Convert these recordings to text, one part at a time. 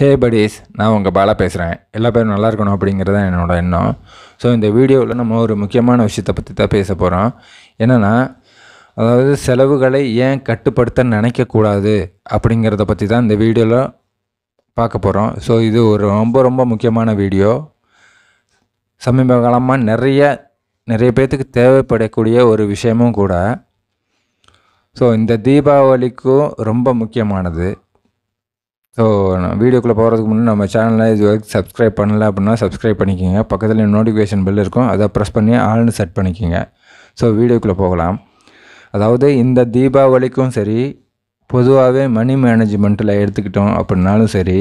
ஹே buddies நான் உங்கள் பாலா பேசுகிறேன் எல்லா பேரும் நல்லா இருக்கணும் அப்படிங்கிறது தான் என்னோட எண்ணம் ஸோ இந்த வீடியோவில் நம்ம ஒரு முக்கியமான விஷயத்தை பற்றி தான் பேச போகிறோம் என்னென்னா அதாவது செலவுகளை ஏன் கட்டுப்படுத்த நினைக்கக்கூடாது அப்படிங்கிறத பற்றி தான் இந்த வீடியோவில் பார்க்க போகிறோம் ஸோ இது ஒரு ரொம்ப ரொம்ப முக்கியமான வீடியோ சமீப காலமாக நிறைய நிறைய பேர்த்துக்கு தேவைப்படக்கூடிய ஒரு விஷயமும் கூட ஸோ இந்த தீபாவளிக்கும் ரொம்ப முக்கியமானது ஸோ வீடியோக்குள்ளே போகிறதுக்கு முன்னாடி நம்ம சேனலில் இது வரைக்கும் சப்ஸ்கிரைப் பண்ணல அப்படின்னா சப்ஸ்கிரைப் பண்ணிக்கோங்க பக்கத்தில் நோட்டிஃபிகேஷன் பெல் இருக்கும் அதை ப்ரெஸ் பண்ணி ஆள்னு செட் பண்ணிக்கோங்க ஸோ வீடியோக்குள்ளே போகலாம் அதாவது இந்த தீபாவளிக்கும் சரி பொதுவாகவே மணி மேனேஜ்மெண்ட்டில் எடுத்துக்கிட்டோம் அப்படின்னாலும் சரி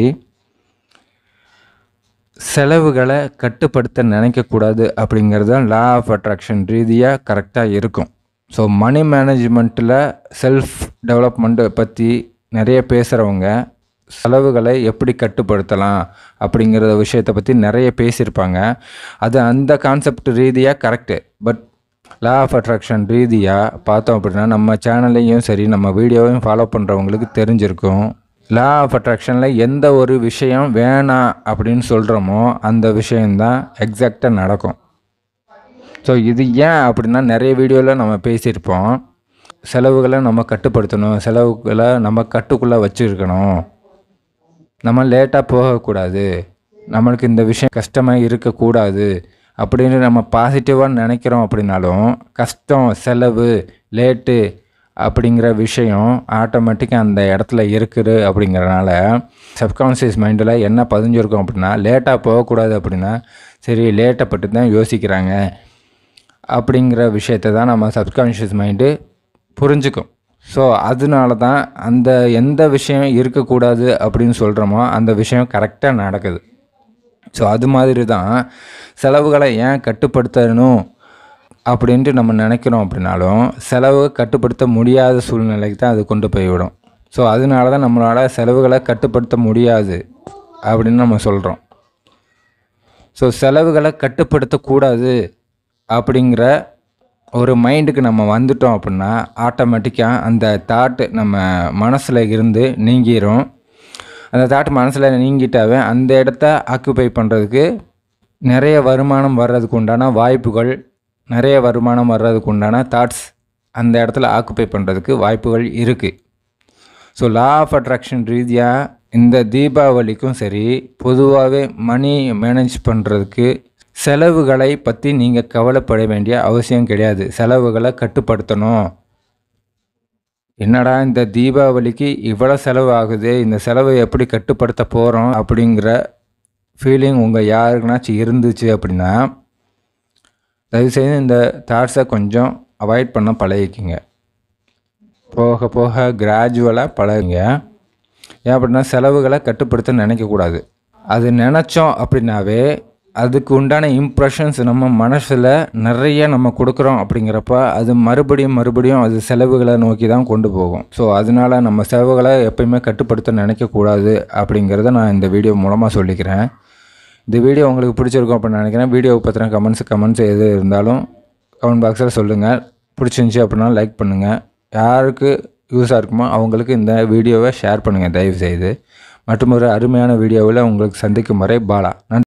செலவுகளை கட்டுப்படுத்த நினைக்கக்கூடாது அப்படிங்கிறது தான் லா ஆஃப் அட்ராக்ஷன் ரீதியாக கரெக்டாக இருக்கும் ஸோ மணி மேனேஜ்மெண்ட்டில் செல்ஃப் டெவலப்மெண்ட்டை பற்றி நிறைய பேசுகிறவங்க செலவுகளை எப்படி கட்டுப்படுத்தலாம் அப்படிங்கிற விஷயத்தை பற்றி நிறைய பேசியிருப்பாங்க அது அந்த கான்செப்ட் ரீதியாக correct but law of attraction ரீதியாக பார்த்தோம் அப்படின்னா நம்ம சேனல்லையும் சரி நம்ம வீடியோவையும் ஃபாலோ பண்ணுறவங்களுக்கு தெரிஞ்சிருக்கும் லா ஆஃப் அட்ராக்ஷனில் எந்த ஒரு விஷயம் வேணாம் அப்படின்னு சொல்கிறோமோ அந்த விஷயந்தான் எக்ஸாக்டாக நடக்கும் ஸோ இது ஏன் அப்படின்னா நிறைய வீடியோவில் நம்ம பேசியிருப்போம் செலவுகளை நம்ம கட்டுப்படுத்தணும் செலவுகளை நம்ம கட்டுக்குள்ளே வச்சுருக்கணும் நம்ம லேட்டாக போகக்கூடாது நம்மளுக்கு இந்த விஷயம் கஷ்டமாக இருக்கக்கூடாது அப்படின்னு நம்ம பாசிட்டிவாக நினைக்கிறோம் அப்படின்னாலும் கஷ்டம் செலவு லேட்டு அப்படிங்கிற விஷயம் ஆட்டோமேட்டிக்காக அந்த இடத்துல இருக்குது அப்படிங்கிறனால சப்கான்ஷியஸ் மைண்டில் என்ன பதிஞ்சிருக்கும் அப்படின்னா லேட்டாக போகக்கூடாது அப்படின்னா சரி லேட்டை பற்றி தான் யோசிக்கிறாங்க அப்படிங்கிற விஷயத்தை தான் நம்ம சப்கான்ஷியஸ் மைண்டு புரிஞ்சுக்கும் ஸோ அதனால தான் அந்த எந்த விஷயம் இருக்கக்கூடாது அப்படின்னு சொல்கிறோமோ அந்த விஷயம் கரெக்டாக நடக்குது ஸோ அது மாதிரி தான் செலவுகளை ஏன் கட்டுப்படுத்தணும் அப்படின்ட்டு நம்ம நினைக்கிறோம் அப்படின்னாலும் செலவு கட்டுப்படுத்த முடியாத சூழ்நிலைக்கு தான் அது கொண்டு போய்விடும் ஸோ அதனால தான் நம்மளால் செலவுகளை கட்டுப்படுத்த முடியாது அப்படின்னு நம்ம சொல்கிறோம் ஸோ செலவுகளை கட்டுப்படுத்தக்கூடாது அப்படிங்கிற ஒரு மைண்டுக்கு நம்ம வந்துட்டோம் அப்படின்னா ஆட்டோமேட்டிக்காக அந்த தாட்டு நம்ம மனசில் இருந்து நீங்கிரும் அந்த தாட் மனசில் நீங்கிட்டாவே அந்த இடத்த ஆக்குப்பை பண்ணுறதுக்கு நிறைய வருமானம் வர்றதுக்கு உண்டான வாய்ப்புகள் நிறைய வருமானம் வர்றதுக்கு உண்டான தாட்ஸ் அந்த இடத்துல ஆக்குப்பை பண்ணுறதுக்கு வாய்ப்புகள் இருக்குது ஸோ லா ஆஃப் அட்ராக்ஷன் ரீதியாக இந்த தீபாவளிக்கும் சரி பொதுவாகவே மணி மேனேஜ் பண்ணுறதுக்கு செலவுகளை பற்றி நீங்கள் கவலைப்பட வேண்டிய அவசியம் கிடையாது செலவுகளை கட்டுப்படுத்தணும் என்னடா இந்த தீபாவளிக்கு இவ்வளோ செலவு ஆகுது இந்த செலவை எப்படி கட்டுப்படுத்த போகிறோம் அப்படிங்கிற ஃபீலிங் உங்கள் யாருக்குனாச்சும் இருந்துச்சு அப்படின்னா தயவுசெய்து இந்த தாட்ஸை கொஞ்சம் அவாய்ட் பண்ண பழகிக்கிங்க போக போக கிராஜுவலாக பழகுங்க ஏன் அப்படின்னா செலவுகளை கட்டுப்படுத்த நினைக்கக்கூடாது அது நினச்சோம் அப்படின்னாவே அதுக்கு உண்டான இம்ப்ரெஷன்ஸ் நம்ம மனசில் நிறைய நம்ம கொடுக்குறோம் அப்படிங்கிறப்ப அது மறுபடியும் மறுபடியும் அது செலவுகளை நோக்கி தான் கொண்டு போகும் ஸோ அதனால நம்ம செலவுகளை எப்பயுமே கட்டுப்படுத்த நினைக்கக்கூடாது அப்படிங்கிறத நான் இந்த வீடியோ மூலமாக சொல்லிக்கிறேன் இந்த வீடியோ உங்களுக்கு பிடிச்சிருக்கும் அப்படின்னு நினைக்கிறேன் வீடியோவை பற்றின கமெண்ட்ஸ் கமெண்ட்ஸ் எது இருந்தாலும் கமெண்ட் பாக்ஸில் சொல்லுங்கள் பிடிச்சிருந்துச்சி அப்படின்னா லைக் பண்ணுங்கள் யாருக்கு யூஸாக இருக்குமோ அவங்களுக்கு இந்த வீடியோவை ஷேர் பண்ணுங்கள் தயவு செய்து மற்றும் ஒரு அருமையான வீடியோவில் உங்களுக்கு சந்திக்கும் வரை பாலா நன்றி